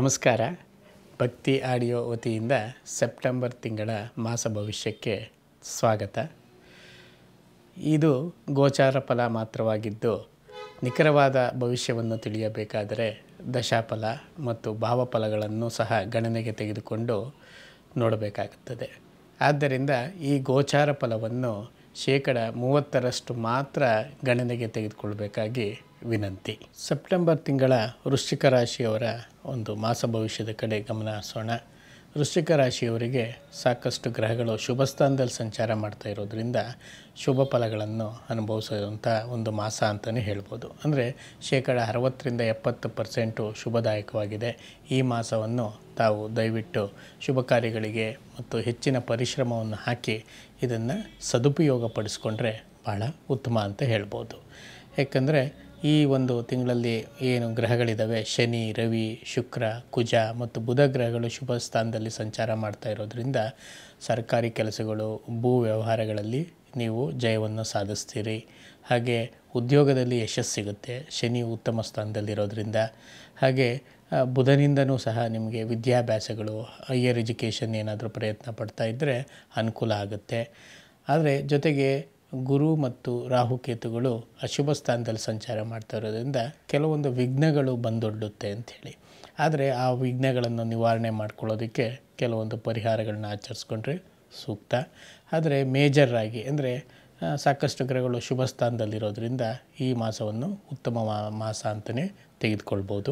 ನಮಸ್ಕಾರ ಭಕ್ತಿ ಆಡಿಯೋ ವತಿಯಿಂದ ಸೆಪ್ಟೆಂಬರ್ ತಿಂಗಳ ಮಾಸ ಭವಿಷ್ಯಕ್ಕೆ ಸ್ವಾಗತ ಇದು ಗೋಚಾರ ಫಲ ಮಾತ್ರವಾಗಿದ್ದು ನಿಖರವಾದ ಭವಿಷ್ಯವನ್ನು ತಿಳಿಯಬೇಕಾದರೆ ದಶಾಫಲ ಮತ್ತು ಭಾವಫಲಗಳನ್ನು ಸಹ ಗಣನೆಗೆ ತೆಗೆದುಕೊಂಡು ನೋಡಬೇಕಾಗುತ್ತದೆ ಆದ್ದರಿಂದ ಈ ಗೋಚಾರ ಫಲವನ್ನು ಶೇಕಡ ಮೂವತ್ತರಷ್ಟು ಮಾತ್ರ ಗಣನೆಗೆ ತೆಗೆದುಕೊಳ್ಬೇಕಾಗಿ ವಿನಂತಿ ಸೆಪ್ಟೆಂಬರ್ ತಿಂಗಳ ವೃಶ್ಚಿಕ ರಾಶಿಯವರ ಒಂದು ಮಾಸ ಭವಿಷ್ಯದ ಕಡೆ ಗಮನ ಹರಿಸೋಣ ವೃಶ್ಚಿಕ ರಾಶಿಯವರಿಗೆ ಸಾಕಷ್ಟು ಗ್ರಹಗಳು ಶುಭ ಸ್ಥಾನದಲ್ಲಿ ಸಂಚಾರ ಮಾಡ್ತಾ ಇರೋದ್ರಿಂದ ಶುಭ ಫಲಗಳನ್ನು ಅನುಭವಿಸುವಂಥ ಒಂದು ಮಾಸ ಅಂತಲೇ ಹೇಳ್ಬೋದು ಅಂದರೆ ಶೇಕಡ ಅರವತ್ತರಿಂದ ಎಪ್ಪತ್ತು ಪರ್ಸೆಂಟು ಶುಭದಾಯಕವಾಗಿದೆ ಈ ಮಾಸವನ್ನು ತಾವು ದಯವಿಟ್ಟು ಶುಭ ಕಾರ್ಯಗಳಿಗೆ ಮತ್ತು ಹೆಚ್ಚಿನ ಪರಿಶ್ರಮವನ್ನು ಹಾಕಿ ಇದನ್ನು ಸದುಪಯೋಗಪಡಿಸ್ಕೊಂಡ್ರೆ ಭಾಳ ಉತ್ತಮ ಅಂತ ಹೇಳ್ಬೋದು ಯಾಕಂದರೆ ಈ ಒಂದು ತಿಂಗಳಲ್ಲಿ ಏನು ಗ್ರಹಗಳಿದ್ದಾವೆ ಶನಿ ರವಿ ಶುಕ್ರ ಕುಜ ಮತ್ತು ಬುಧ ಗ್ರಹಗಳು ಶುಭ ಸ್ಥಾನದಲ್ಲಿ ಸಂಚಾರ ಮಾಡ್ತಾ ಇರೋದ್ರಿಂದ ಸರ್ಕಾರಿ ಕೆಲಸಗಳು ಭೂ ವ್ಯವಹಾರಗಳಲ್ಲಿ ನೀವು ಜಯವನ್ನು ಸಾಧಿಸ್ತೀರಿ ಹಾಗೆ ಉದ್ಯೋಗದಲ್ಲಿ ಯಶಸ್ಸು ಸಿಗುತ್ತೆ ಶನಿ ಉತ್ತಮ ಸ್ಥಾನದಲ್ಲಿರೋದ್ರಿಂದ ಹಾಗೆ ಆ, ಬುಧನಿಂದನೂ ಸಹ ನಿಮಗೆ ವಿದ್ಯಾಭ್ಯಾಸಗಳು ಹೈಯರ್ ಎಜುಕೇಷನ್ ಏನಾದರೂ ಪ್ರಯತ್ನ ಪಡ್ತಾ ಇದ್ದರೆ ಅನುಕೂಲ ಆಗುತ್ತೆ ಆದರೆ ಜೊತೆಗೆ ಗುರು ಮತ್ತು ರಾಹುಕೇತುಗಳು ಅಶುಭ ಸ್ಥಾನದಲ್ಲಿ ಸಂಚಾರ ಮಾಡ್ತಾ ಇರೋದ್ರಿಂದ ಕೆಲವೊಂದು ವಿಘ್ನಗಳು ಬಂದೊಡ್ಡುತ್ತೆ ಅಂಥೇಳಿ ಆದರೆ ಆ ವಿಘ್ನಗಳನ್ನು ನಿವಾರಣೆ ಮಾಡ್ಕೊಳ್ಳೋದಕ್ಕೆ ಕೆಲವೊಂದು ಪರಿಹಾರಗಳನ್ನ ಆಚರಿಸ್ಕೊಂಡ್ರೆ ಸೂಕ್ತ ಆದರೆ ಮೇಜರ್ ಆಗಿ ಅಂದರೆ ಆ, ಸಾಕಷ್ಟು ಗ್ರಹಗಳು ಶುಭ ಸ್ಥಾನದಲ್ಲಿರೋದ್ರಿಂದ ಈ ಮಾಸವನ್ನು ಉತ್ತಮ ಮಾ- ಮಾಸ ಅಂತಲೇ ತೆಗೆದುಕೊಳ್ಬೋದು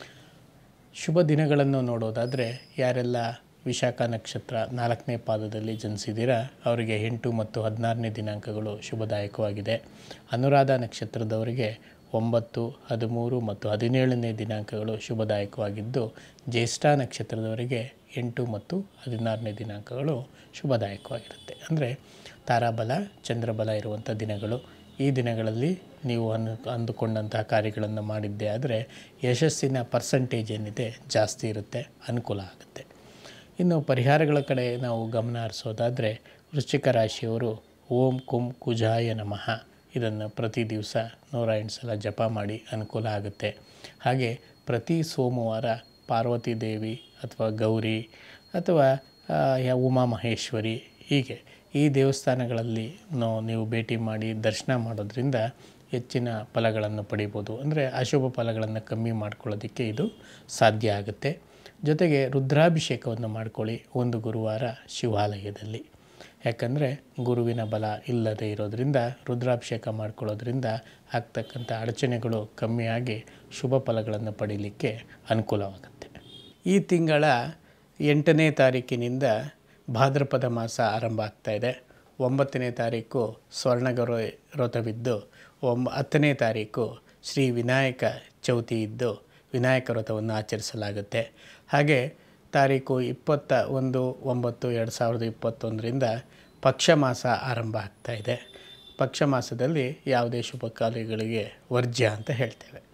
ಶುಭ ದಿನಗಳನ್ನು ನೋಡೋದಾದರೆ ಯಾರೆಲ್ಲ ವಿಶಾಖ ನಕ್ಷತ್ರ ನಾಲ್ಕನೇ ಪಾದದಲ್ಲಿ ಜನಿಸಿದ್ದೀರಾ ಅವರಿಗೆ ಎಂಟು ಮತ್ತು ಹದಿನಾರನೇ ದಿನಾಂಕಗಳು ಶುಭದಾಯಕವಾಗಿದೆ ಅನುರಾಧ ನಕ್ಷತ್ರದವರಿಗೆ ಒಂಬತ್ತು ಹದಿಮೂರು ಮತ್ತು ಹದಿನೇಳನೇ ದಿನಾಂಕಗಳು ಶುಭದಾಯಕವಾಗಿದ್ದು ಜ್ಯೇಷ್ಠ ನಕ್ಷತ್ರದವರಿಗೆ ಎಂಟು ಮತ್ತು ಹದಿನಾರನೇ ದಿನಾಂಕಗಳು ಶುಭದಾಯಕವಾಗಿರುತ್ತೆ ಅಂದರೆ ತಾರಾಬಲ ಚಂದ್ರಬಲ ಇರುವಂಥ ದಿನಗಳು ಈ ದಿನಗಳಲ್ಲಿ ನೀವು ಅನ್ ಅಂದುಕೊಂಡಂತಹ ಕಾರ್ಯಗಳನ್ನು ಮಾಡಿದ್ದೇ ಆದರೆ ಯಶಸ್ಸಿನ ಪರ್ಸಂಟೇಜ್ ಏನಿದೆ ಜಾಸ್ತಿ ಇರುತ್ತೆ ಅನುಕೂಲ ಆಗುತ್ತೆ ಇನ್ನು ಪರಿಹಾರಗಳ ಕಡೆ ನಾವು ಗಮನ ಹರಿಸೋದಾದರೆ ವೃಶ್ಚಿಕ ರಾಶಿಯವರು ಓಂ ಕುಂ ಕುಜಾಯ ನಮಃ ಇದನ್ನು ಪ್ರತಿ ದಿವಸ ನೂರ ಎಂಟು ಸಲ ಜಪ ಮಾಡಿ ಅನುಕೂಲ ಆಗುತ್ತೆ ಹಾಗೆ ಪ್ರತಿ ಸೋಮವಾರ ಪಾರ್ವತಿ ದೇವಿ ಅಥವಾ ಗೌರಿ ಅಥವಾ ಆ, ಯಾ- ಉಮಾ ಮಹೇಶ್ವರಿ ಹೀಗೆ ಈ ದೇವಸ್ಥಾನಗಳಲ್ಲಿ ನೋ- ನೀವು ಭೇಟಿ ಮಾಡಿ ದರ್ಶನ ಮಾಡೋದ್ರಿಂದ ಹೆಚ್ಚಿನ ಫಲಗಳನ್ನು ಪಡಿಬೋದು ಅಂದರೆ ಅಶುಭ ಫಲಗಳನ್ನು ಕಮ್ಮಿ ಮಾಡ್ಕೊಳ್ಳೋದಕ್ಕೆ ಇದು ಸಾಧ್ಯ ಆಗುತ್ತೆ ಜೊತೆಗೆ ರುದ್ರಾಭಿಷೇಕವನ್ನು ಮಾಡ್ಕೊಳ್ಳಿ ಒಂದು ಗುರುವಾರ ಶಿವಾಲಯದಲ್ಲಿ ಯಾಕಂದರೆ ಗುರುವಿನ ಬಲ ಇಲ್ಲದೆ ಇರೋದ್ರಿಂದ ರುದ್ರಾಭಿಷೇಕ ಮಾಡ್ಕೊಳ್ಳೋದ್ರಿಂದ ಆಗ್ತಕ್ಕಂಥ ಅಡಚಣೆಗಳು ಕಮ್ಮಿಯಾಗಿ ಶುಭ ಫಲಗಳನ್ನು ಪಡೀಲಿಕ್ಕೆ ಅನುಕೂಲವಾಗುತ್ತೆ ಈ ತಿಂಗಳ ಎಂಟನೇ ತಾರೀಕಿನಿಂದ ಭಾದ್ರಪದ ಮಾಸ ಆರಂಭ ಆಗ್ತಾ ಇದೆ ಒಂಬತ್ತನೇ ತಾರೀಕು ಸ್ವರ್ಣಗೌರ ವ್ರತವಿದ್ದು ಒಂಬ ಹತ್ತನೇ ತಾರೀಕು ಶ್ರೀ ವಿನಾಯಕ ಚೌತಿ ಇದ್ದು ವಿನಾಯಕ ವ್ರತವನ್ನು ಆಚರಿಸಲಾಗುತ್ತೆ ಹಾಗೆ ತಾರೀಕು ಇಪ್ಪತ್ತ ಒಂದು ಒಂಬತ್ತು ಎರಡು ಸಾವಿರದ ಇಪ್ಪತ್ತೊಂದರಿಂದ ಪಕ್ಷ ಮಾಸ ಆರಂಭ ಆಗ್ತಾ ಇದೆ ಪಕ್ಷ ಮಾಸದಲ್ಲಿ ಯಾವುದೇ ಶುಭ ಕಾರ್ಯಗಳಿಗೆ ವರ್ಜ್ಯ ಅಂತ ಹೇಳ್ತೇವೆ